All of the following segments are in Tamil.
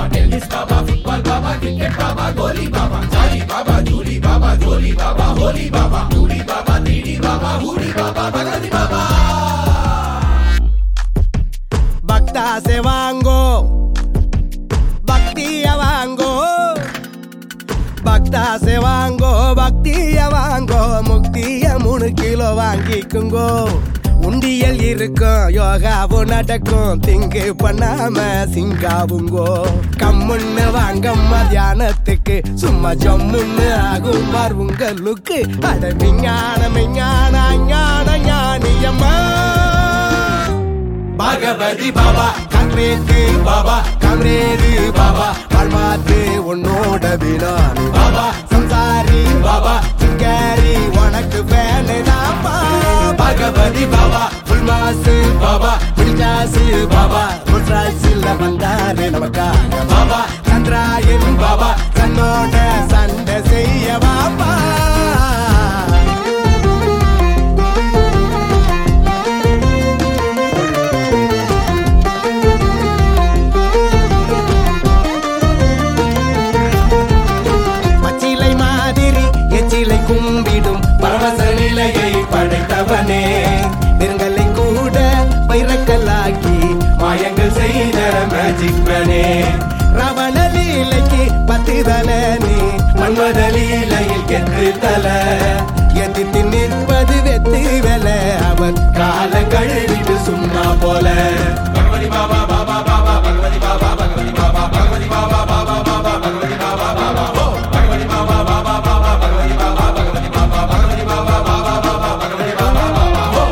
tennis Baba football Baba cricket Baba கோலி பாபா ஜாலி பாபா ஜூலி பாபா ஜோலி பாபா ஹோலி பாபா டூடி பாபா த்ரீடி பாபா ஹூடி பாபா பகவதி பாபா பக்தா से வாங்கோ பக்திய வாங்கோ பக்தா से வாங்கோ பக்திய வாங்கோ முக்திய மூணு கிலோ வாங்கிக்குங்கோ உண்டியல் இருக்கும் யோகாவும் நடக்கும் திங்கு பண்ணாம சிங்காவுங்கோ கம்முன்னு வாங்க மத்தியானத்துக்கு சும்மா ஜம்முன்னு ஆகும் பார் உங்களுக்கு அட விஞ்ஞான விஞ்ஞான ஞான ஞானியம்மா பகவதி பாபா காங்கிரேத்து பாபா காங்கிரேது பாபா வாழ்மாத்து உன்னோட வினானி பாபா சம்சாரி பாபா சிங்காரி உனக்கு வேலைதாப்பா பகவதி பாபா ஃபுல் மாசு பாபா பிடிச்சாசு பாபா முட்ராசில் வந்தாரு நமக்காக பாபா சந்திராயன் பாபா தன்னோட சண்டை செய்ய பாபா பச்சிலை மாதிரி எச்சிலை கும்பிடும் பரவச நிலையை படைத்தவனே நெருங்கலை கூட பைரக்கல்லாக்கி மாயங்கள் செய்த மேஜிக் மேனே ரவண லீலைக்கு பத்து தல நீ மன்மத லீலையில் கெட்டு தல எதிர்த்து நிற்பது வெத்து வெல அவன் கால கழுவிட்டு சும்மா போல பகவதி பாபா பாபா பாபா பகவதி பாபா பகவதி பாபா பகவதி பாபா பாபா பாபா பகவதி பாபா பாபா ஓ பகவதி பாபா பாபா பாபா பகவதி பாபா பகவதி பாபா பகவதி பாபா பாபா பாபா பகவதி பாபா பாபா ஓ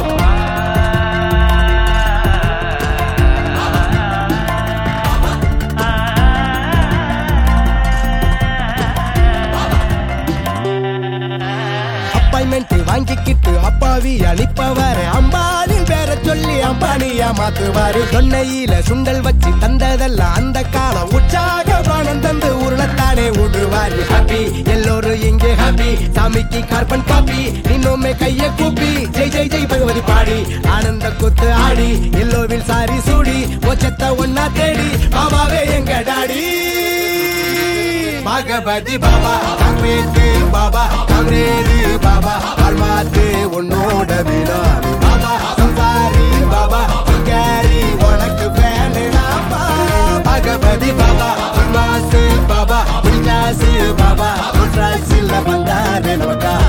அப்பாயின்மெண்ட் வாங்கிக்கிட்டு அப்பாவி அனுப்பவாரு அம்பானின் பேரை சொல்லி அம்பானியா மாத்துவாரு தொன்னையில சுண்டல் வச்சு தந்ததெல்லாம் அந்த காலம் உற்சாக பானம் தந்து உருளத்தானே விடுவாரு ஹாப்பி எல்லோரும் இங்கே ஹாப்பி சாமிக்கு கார்பன் காப்பி இன்னுமே கைய கூப்பி ஜெய் ஜெய் ஜெய் பகவதி பாடி ஆனந்த குத்து ஆடி எல்லோவில் சாரி சூடி மோச்சத்தை ஒன்னா தேடி பாபாவே எங்க டாடி பகவதி பாபா காங்கிரேத்து பாபா காங்கிரேது பாபா வாழ்மாத்து உன்னோட வினாமி பாபா சம்சாரி பாபா சிங்காரி உனக்கு வேணுடாப்பா பகவதி பாபா உன்மாசு பாபா பிடிச்சாசு பாபா முட்ராசில் வந்தாரு நமக்கா